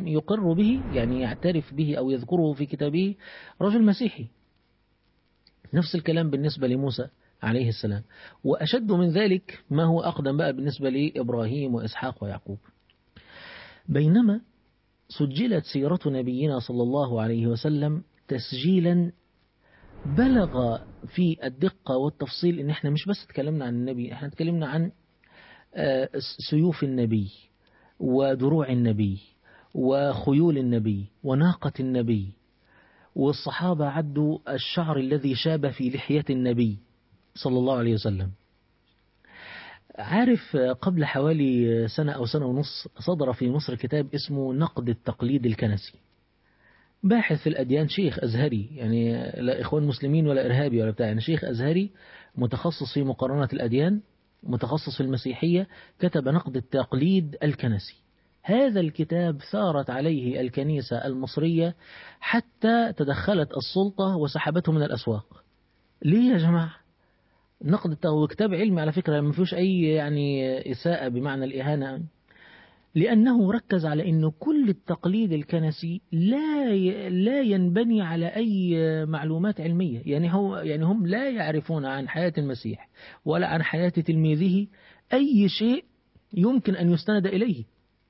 يقر به يعني يعترف به أو يذكره في كتابه رجل مسيحي نفس الكلام بالنسبة لموسى عليه السلام وأشد من ذلك ما هو أقدم بقى بالنسبة لإبراهيم وإسحاق ويعقوب بينما سجلت سيرة نبينا صلى الله عليه وسلم تسجيلا بلغ في الدقة والتفصيل ان احنا مش بس تكلمنا عن النبي احنا تكلمنا عن سيوف النبي ودروع النبي وخيول النبي وناقة النبي والصحابة عدوا الشعر الذي شاب في لحية النبي صلى الله عليه وسلم عارف قبل حوالي سنة أو سنة ونص صدر في مصر كتاب اسمه نقد التقليد الكنسي باحث في الأديان شيخ أزهري يعني لا إخوان مسلمين ولا إرهابي ولا بتاع يعني شيخ أزهري متخصص في مقارنة الأديان متخصص في المسيحية كتب نقد التقليد الكنسي هذا الكتاب ثارت عليه الكنيسة المصرية حتى تدخلت السلطة وسحبته من الأسواق ليه يا جماعة نقد وكتاب علمي على فكرة ما فيهوش أي يعني إساءة بمعنى الإهانة لأنه ركز على أنه كل التقليد الكنسي لا لا ينبني على أي معلومات علمية يعني هو يعني هم لا يعرفون عن حياة المسيح ولا عن حياة تلميذه أي شيء يمكن أن يستند إليه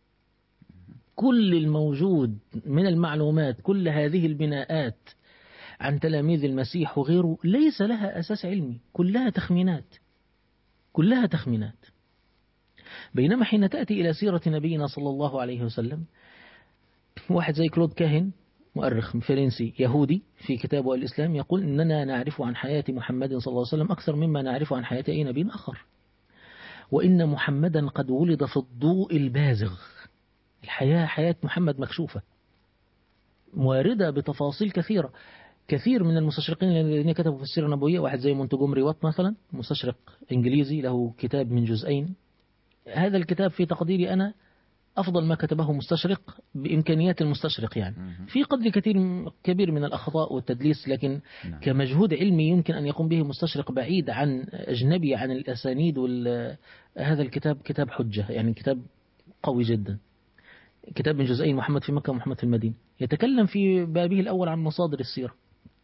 كل الموجود من المعلومات كل هذه البناءات عن تلاميذ المسيح وغيره ليس لها أساس علمي كلها تخمينات كلها تخمينات بينما حين تأتي إلى سيرة نبينا صلى الله عليه وسلم واحد زي كلود كاهن مؤرخ فرنسي يهودي في كتابه الإسلام يقول إننا نعرف عن حياة محمد صلى الله عليه وسلم أكثر مما نعرف عن حياة أي نبي آخر وإن محمدا قد ولد في الضوء البازغ الحياة حياة محمد مكشوفة واردة بتفاصيل كثيرة كثير من المستشرقين الذين كتبوا في السيرة النبوية واحد زي مونتجومري وات مثلا مستشرق إنجليزي له كتاب من جزئين هذا الكتاب في تقديري أنا أفضل ما كتبه مستشرق بإمكانيات المستشرق يعني في قدر كثير كبير من الأخطاء والتدليس لكن نعم. كمجهود علمي يمكن أن يقوم به مستشرق بعيد عن أجنبي عن الأسانيد وال... هذا الكتاب كتاب حجة يعني كتاب قوي جدا كتاب من جزئين محمد في مكة ومحمد في المدينة يتكلم في بابه الأول عن مصادر السيرة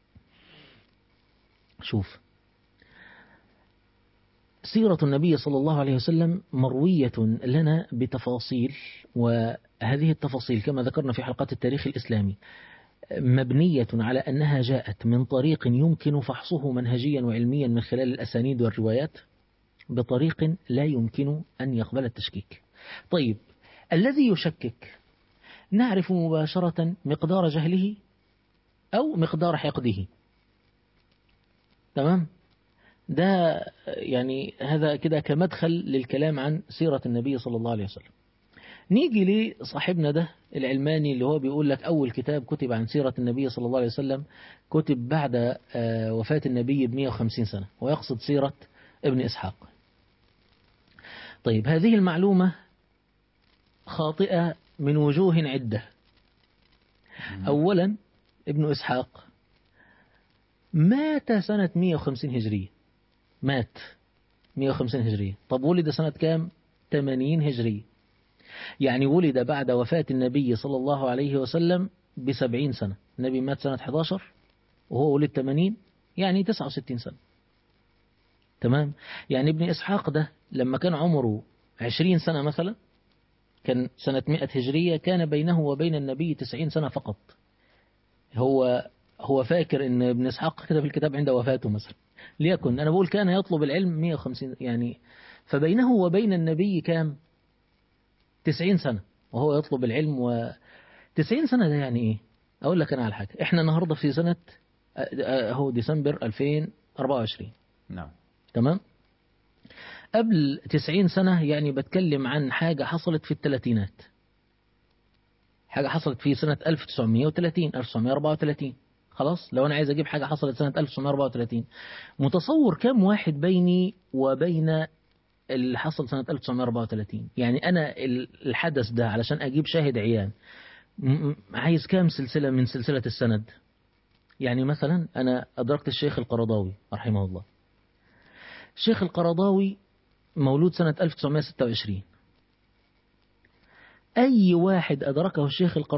شوف سيرة النبي صلى الله عليه وسلم مروية لنا بتفاصيل وهذه التفاصيل كما ذكرنا في حلقات التاريخ الإسلامي مبنية على أنها جاءت من طريق يمكن فحصه منهجيا وعلميا من خلال الأسانيد والروايات بطريق لا يمكن أن يقبل التشكيك طيب الذي يشكك نعرف مباشرة مقدار جهله أو مقدار حقده تمام ده يعني هذا كده كمدخل للكلام عن سيرة النبي صلى الله عليه وسلم نيجي لصاحبنا ده العلماني اللي هو بيقول لك أول كتاب كتب عن سيرة النبي صلى الله عليه وسلم كتب بعد وفاة النبي ب 150 سنة ويقصد سيرة ابن إسحاق طيب هذه المعلومة خاطئة من وجوه عدة أولا ابن إسحاق مات سنة 150 هجرية مات 150 هجرية طب ولد سنة كام 80 هجرية يعني ولد بعد وفاة النبي صلى الله عليه وسلم بسبعين سنة النبي مات سنة 11 وهو ولد 80 يعني 69 سنة تمام يعني ابن إسحاق ده لما كان عمره 20 سنة مثلا كان سنة 100 هجرية كان بينه وبين النبي 90 سنة فقط هو هو فاكر ان ابن اسحاق كتب الكتاب عند وفاته مثلا ليكن انا بقول كان يطلب العلم 150 يعني فبينه وبين النبي كام 90 سنة وهو يطلب العلم و 90 سنة ده يعني ايه اقول لك انا على حاجة احنا النهاردة في سنة اهو ديسمبر 2024 نعم تمام قبل 90 سنة يعني بتكلم عن حاجة حصلت في الثلاثينات حاجة حصلت في سنة 1930 1934 خلاص لو أنا عايز أجيب حاجة حصلت سنة 1934 متصور كم واحد بيني وبين اللي حصل سنة 1934 يعني أنا الحدث ده علشان أجيب شاهد عيان عايز كام سلسلة من سلسلة السند يعني مثلا أنا أدركت الشيخ القرضاوي رحمه الله الشيخ القرضاوي مولود سنة 1926 أي واحد أدركه الشيخ القرضاوي